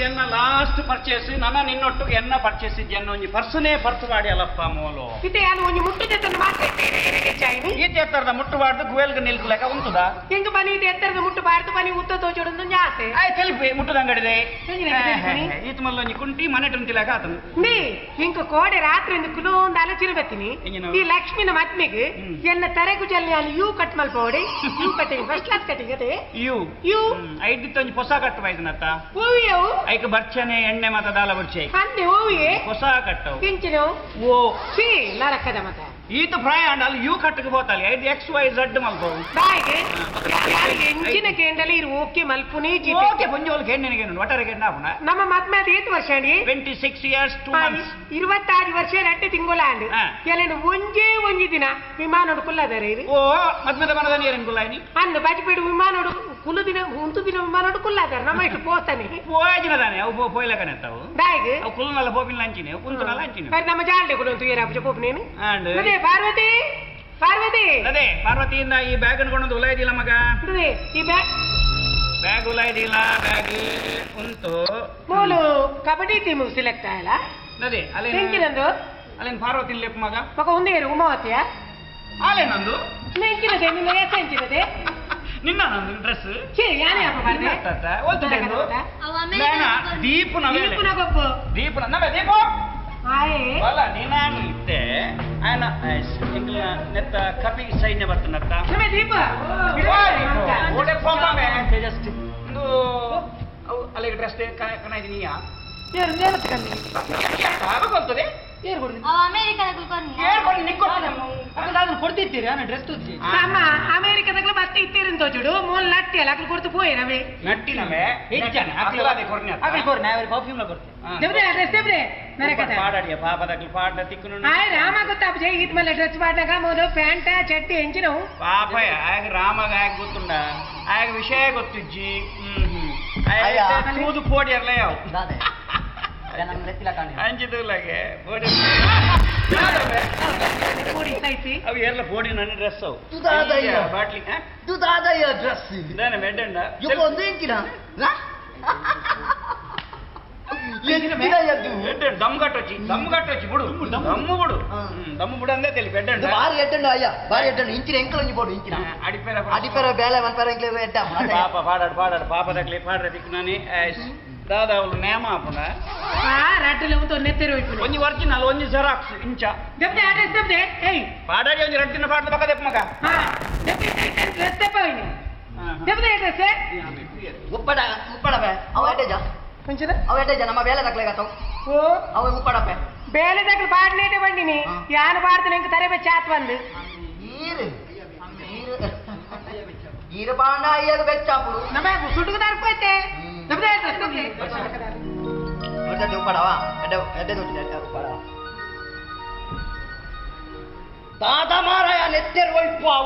ಎನ್ನ last purchase ನನ್ನ ನಿನ್ನೊಟ್ಟಿಗೆ ಎನ್ನ ಪರ್ಚೇಸ್ ಇದ್ಯನ್ನ ಒಂಜಿ ಪರ್ಸನೇ ಪರ್ಸ್ ಮಾಡಿ ಅಲ್ಲಪ್ಪ ಮೂಲು ಇತ್ತೆ ನಾನು ಒಂಜಿ ಮುಟ್ಟುದೆ ತಂದು ಮಾತಾಡ್ತೇನೆ ಚಾಯ್ನಿ ಈತ ಎತ್ತರದ ಮುಟ್ಟಬಾರ್ದು ಗುವೆಲ್ಗೆ ನಿಲ್ಕಲೆಕ್ಕ ಉಂಟುದ ಹೆಂಗ ಬನಿ ಇದು ಎತ್ತರದ ಮುಟ್ಟು ಬಾರ್ದು ಬನಿ ಉತ್ತ ತೋಚೋಡು ಆಸೆ ಆಯ್ ತೆಲಿಪಿ ಮುಟ್ಟದಂಗಡಿದೆ ಹೆಂಗಿನ ತೆಲಿಪಿನಿ? ಈತ ಮಲ್ಲ ಒಂಜಿ ಕುಂಟಿ ಮನೆ ಟುಂಟಿಲಾಕ ಆತನು ನೀ ಹಿಂಗ ಕೋಡೆ ರಾತ್ರಿ ಒಂದು ಕುಲೋ ಒಂದು ಆಲೋಚನೆ ಬತ್ತೀನಿ ಎಂಗಿನವು? ಈ ಲಕ್ಷ್ಮಿನ ಮದ್ಮೆಗೆ ಹ್ಮ್. ಎನ್ನ ತರೆಗು ಜಲ್ಲಿ ಅಲ್ಲಿ ಯೂ ಕಟ್ ಮಲ್ಪೋಡಿ U cutting first class cutting ಅದೇ ಇವು ಯೂ ಐದಿತ್ತು ಒಂಜಿ ಹೊಸ ಕಟ್ಟು ಆಯ್ತನತ್ತ ಹೂವಿಯವು ಐಕ್ ಬರ್ಚನೆ ಎಣ್ಣೆ ಮತ ದಾಲ ಬರ್ಚೆ ಅಂದೆ ಹೂವಿಯೇ ಹೊಸ ಕಟ್ಟವು ಪಿಂಚಿನವು ಓ ಛೀ ನರಕದ ಮತ ಈತ ಪ್ರಯಾಣ ಅಲ್ಲಿ ಯು ಕಟ್ಟಿಗೆ ಹೋತಲ್ಲಿ ಐದು ಎಕ್ಸ್ ವೈ ಝಡ್ ಮಲ್ಪವು ಬಾಯಿಗೆ ಯಾರಿಗೆ ಎಂಚಿನ ಕೇಂಡಲಿ ಇರು ಓಕೆ ಮಲ್ಪುನಿ ಜೀತೆ ಓಕೆ ಪೊಂಜೋಲ್ ಕೆಣ್ಣೆನಿಗೆ ಒಟ್ಟಾರೆ ಕೆಣ್ಣ ಆಪುಣ ನಮ್ಮ ಮದ್ಮೆ ಅದು ಏತ್ ವರ್ಷ ಅಂಡಿ twenty six years two months ಇರುವತ್ತಾರು ವರ್ಷ ರಟ್ಟೆ ತಿಂಗೊಲಾಂಡ್ ಹಾ. ಎಲೆನು ಒಂಜೇ ಒಂಜಿ ದಿನ ವಿಮಾನೋಡು ಕುಲ್ಲದಾರೆ ಇರು ಓ ಮದ್ಮೆದ ಮನದ ನೀರಿನ ಗುಲಾಯ್ನಿ ಅಂದು ಬಜ್ಪೇಡು ವಿಮಾನೋಡು ಕುಲ್ಲು ದಿನ ಉಂತು ದಿನ ವಿಮಾನೋಡು ಕುಲ್ಲಾದಾರೆ ನಮ್ಮ ಇಷ್ಟು ಪೋತಾನೆ ಪೋಯಜಿನ ತಾನೆ ಅವು ಪೋ ಪೋಯ್ಲಕನೆ ಅವು ಬಾಯಿಗೆ ಅವು ಕುಲ್ನಲ್ಲ ಪೋಪಿನ ಲಂಚಿನಿ ಅವು ಕುಂತನಲ್ಲ ಲಂಚಿನಿ మరి ನಮ್ಮ ಜಾಲ್ಡೆ ಕೂಡ ಉಂಟು ಏರಾಪುಜ ಪೋಪು ನೀನು ಅಂಡ್ ಅದೇ ಪಾರ್ವತಿ ಪಾರ್ವತಿ ಅದೇ ಪಾರ್ವತಿಯಿಂದ ಈ ಬ್ಯಾಗ್ ಅನ್ಕೊಂಡು ಉಲಾಯ್ದಿಲ್ಲ ಮಗ ಅದೇ ಈ ಬ್ಯಾಗ್ ಬ್ಯಾಗ್ ಉಲಾಯ್ದಿಲ್ಲ ಬ್ಯಾಗ್ ಉಂಟು ಮೂಲು ಕಬಡ್ಡಿ ಟೀಮ್ ಸಿಲೆಕ್ಟ್ ಆಯಲ್ಲ ಅದೇ ಅಲ್ಲೇ ನೆಂಕಿನಂದು ಅಲ್ಲೇನು ಪಾರ್ವತಿ ಲೆಪ್ ಮಗ ಮಗ ಒಂದೇ ಇರು ಉಮಾವತಿಯ ಅಲ್ಲೇ ನಂದು ನೆಂಕಿನದೆ ನಿನ್ನ ಹೆಸರು ಎಂಚಿನದೆ ನಿನ್ನ ನಂದು ಡ್ರೆಸ್ ಛೇ ಯಾನೇ ಅಪ್ಪ ಬರ್ದೆ ದೀಪ ನವೇಲೆ ದೀಪನ ಗೊಬ್ಬು ದೀಪ ನವೆ ದೀಪ ಆಯೇ ಅಲ್ಲ ನೀನಾನು ಇದ್ದೆ ಆಯನ ಎಂಗ್ಲ ನೆತ್ತ ಕಪಿ ಸೈನ್ಯ ಬರ್ತನತ್ತ ನಮೆ ದೀಪ ಓಡೆ ಜಸ್ಟ್ ಒಂದು ಅವು ಅಲ್ಲಿಗೆ ಡ್ರೆಸ್ ಕಣ ಇದೀನಿಯ ಏರು ನೇಮತ್ ಕಣ್ಣಿ ಆಗೋಗ್ತದೆ ಏರು ಕೊಡ್ರಿ ಅವ ಅಮೆರಿಕದ ಕುಲ್ಕರ್ಣಿ ಹೇಳ್ಕೊಂಡು ನಿಕ್ಕೊಡ್ತೀನಿ ಅದನ್ನು ಕೊಡ್ತಿರ್ತೀರಿ ನಾನು ಡ್ರೆಸ್ ತುಚ್ಚಿ ನಮ್ಮ ಅಮೇರಿಕದಾಗ ಬತ್ತೆ ಇತ್ತೀರಿ ತೋಚುಡು ಮೂಲ ನಟ್ಟಿ ಅಲ್ಲ ಅక్కడ ಕೊಡ್ತು ಪೋಯಿ ರವಿ ನಟ್ಟಿನವೆ ಹೆಚ್ಚಾನೆ ಅಕ್ಲ ಅದೇ ಕೊರ್ನಿ ಆಗಲಿ ಕೊಡ್ರಿ ನಾ ಪರ್ಫ್ಯೂಮ್ ಕೊಡ್ತೀನಿ ದೇವ್ರೆ ಡ್ರೆಸ್ ದೇವ್ರೆ ನನ್ನ ಕತೆ ಪಾಡಾಡಿಯ ಪಾಪದಾಗ್ಲಿ ಪಾಡ ತಿಕ್ಕನು ಆಯ್ ರಾಮ ಗೊತ್ತಾಪ ಜೈ ಈದ್ ಮೇಲೆ ಡ್ರೆಸ್ ಮಾಡ್ದಾಗ ಮೊದಲು ಪ್ಯಾಂಟ ಚಡ್ಡಿ ಹೆಂಚಿನವು ಪಾಪ ಆಗ ರಾಮಗ ಆಗ ಗೊತ್ತುಂಡ ಆಗ ವಿಷಯ ಗೊತ್ತಿಜ್ಜಿ ಹ್ಮ್ ಹ್ಮ್ ಅಯ್ಯ. ಆಗ ತೂದು ಪೋಡಿ ಅರ್ಲ ಯಾವ ದಾದೆ ನಮ್ಮ ನೆತ್ತಿಲ ಕಾಣಿ ಅಂಜಿದಲಾಗೆ ಪೋಡಿ ಕೂಡಿ ಸೈಸಿ ಅವು ಎಲ್ಲ ಪೋಡಿ ನನ್ನ ಡ್ರೆಸ್ ಅವು ತುದಾದ ಅಯ್ಯ. ಬಾಟ್ಲಿ ಇದು ದಾದಯ್ಯ ಡ್ರೆಸ್ ಇದಾನೆ ಮೆಡ್ಡಂಡ ಇಪ್ಪ ಒಂದು ಎಂಕಿನ ಎಂಕಿನ ಎದ್ದು ದಮ್ ಗಟ್ಟೊಚ್ಚಿ ದಮ್ ಗಟ್ಟೊಚ್ಚಿ ಬಿಡು ದಮ್ಮು ಬಿಡು ಹಾ. ಹ್ಮ್, ದಮ್ಮು ಬಿಡು ಅಂದೇ ತೆಲಿ ಬೆಡ್ಡಂಡ ಇದು ಬಾರಿ ಎಟ್ಟಂಡು ಅಯ್ಯ ಬಾರಿ ಎಟ್ಟಂಡು ಇಂಚಿನ ಎಂಕಲೊಂಜಿ ಬೋಡು ಇಂಚಿನ ಅಡಿಪೇರ ಅಡಿಪೆರ ಬೇಳೆ ಮನ್ಪೆರ ಎಂಕ್ಲೆ ಎಟ್ಟ ಪಾಪ ಪಾಡಾಡ್ ಪಾಡಾಡ್ ಪಾಪದಾಗ್ಲಿ ಪಾಡ್ರೆ ದಿಕ್ಕು ನಾನಿ ದಾದ ಅವಳು ನೇಮ ಆಪುಂಡ ಆ ರಾಟ್ರಿಲಿ ಒಂದು ನೆತ್ತಿರು ಹೋಯ್ತು ಒಂಜಿ ಒರಿಜಿನಲ್ ಒಂಜಿ ಜೆರಾಕ್ಸ್ ಇಂಚ ದೇವ್ರೆ ಆ ಡ್ರೆಸ್ ದೇವ್ರೆ ಏಯ್ ಪಾಡಾಡಿ ಒಂಜಿ ರಟ್ಟಿನ ಪಾಡ್ದ ಪಕ್ಕ ದೆಪ್ಪ ಮಗ ಹಾ ದೇವ್ರೆ ಡ್ರೆಸ್ ತೆಪ್ಪ ಹೋಯ್ನಿ ದೇವ್ರೆ ಡ್ರೆಸ್ ಉಪ್ಪಡ ಉಪ್ಪಡಪೆ ಅವ ಎಡ್ಡೆಜ ಕೊಂಚದ ಅವ ಎಡ್ಡೆಜ ನಮ್ಮ ಬೇಳೆ ತಕ್ಲೆಗತ್ತವು ಓ ಅವ ಉಪ್ಪಡಪೆ ಬೇಲೆ దగ్గర పాడినేటే బండిని ఆ. యాన పాడుతున్న ఇంక తరే చాత్ వందు ఈరు ఈరు ఈరు బాండ అయ్యేది బెచ్చాపుడు నమ్మ సుట్టుకు తరిపోతే ఉమ్. దెబ్బతే ఉప్పడవా ఎడ్డ ఎడ్డ ఉప్పడవా తాత మారాయ నెత్తెరు వైపు